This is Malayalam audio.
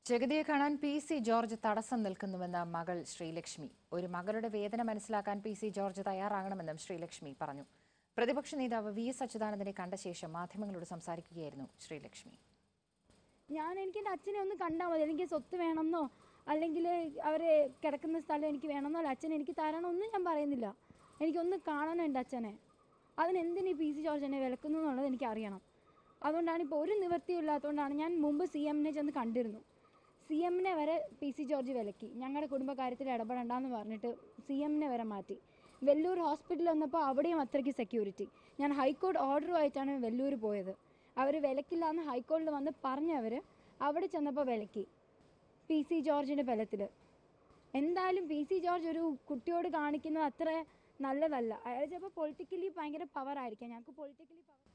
ജഗതിയെ കാണാൻ പി സി ജോർജ് തടസ്സം നിൽക്കുന്നുവെന്ന് മകൾ ശ്രീലക്ഷ്മി ഒരു മകളുടെ വേദന മനസ്സിലാക്കാൻ പി സി ജോർജ് തയ്യാറാകണമെന്നും ശ്രീലക്ഷ്മി പറഞ്ഞു പ്രതിപക്ഷ നേതാവ് വി എസ് അച്യുതാനന്ദനെ കണ്ട ശേഷം മാധ്യമങ്ങളോട് സംസാരിക്കുകയായിരുന്നു ശ്രീലക്ഷ്മി ഞാൻ എനിക്ക് എൻ്റെ അച്ഛനെ ഒന്ന് കണ്ടാൽ മതി എനിക്ക് സ്വത്ത് വേണമെന്നോ അല്ലെങ്കിൽ അവർ കിടക്കുന്ന സ്ഥലം എനിക്ക് വേണമെന്നോ അല്ല അച്ഛൻ എനിക്ക് തരണമെന്നും ഞാൻ പറയുന്നില്ല എനിക്കൊന്ന് കാണണം എൻ്റെ അച്ഛനെ അതിനെന്തിനീ പി സി ജോർജ് എന്നെ വിലക്കുന്നു എന്നുള്ളത് എനിക്ക് അറിയണം അതുകൊണ്ടാണ് ഇപ്പോൾ ഒരു നിവൃത്തിയും ഇല്ലാത്തതുകൊണ്ടാണ് ഞാൻ മുമ്പ് സി എമ്മിനെ ചെന്ന് കണ്ടിരുന്നു സി എമ്മിനെ വരെ പി സി ജോർജ് വിലക്കി ഞങ്ങളുടെ കുടുംബകാര്യത്തിൽ ഇടപെടണ്ടെന്ന് പറഞ്ഞിട്ട് സി എമ്മിനെ വരെ മാറ്റി വെല്ലൂർ ഹോസ്പിറ്റലിൽ വന്നപ്പോൾ അവിടെയും അത്രയ്ക്ക് സെക്യൂരിറ്റി ഞാൻ ഹൈക്കോടതി ഓർഡറുമായിട്ടാണ് വെല്ലൂർ പോയത് അവർ വിലക്കില്ല എന്ന് ഹൈക്കോടതിയിൽ വന്ന് പറഞ്ഞവർ അവിടെ ചെന്നപ്പോൾ വിലക്കി പി സി ജോർജിൻ്റെ ബലത്തിൽ എന്തായാലും പി സി ജോർജ് ഒരു കുട്ടിയോട് കാണിക്കുന്നത് അത്ര നല്ലതല്ല അയാൾ ചിലപ്പോൾ പൊളിറ്റിക്കലി ഭയങ്കര പവർ ആയിരിക്കാം ഞങ്ങൾക്ക് പൊളിറ്റിക്കലി പവർ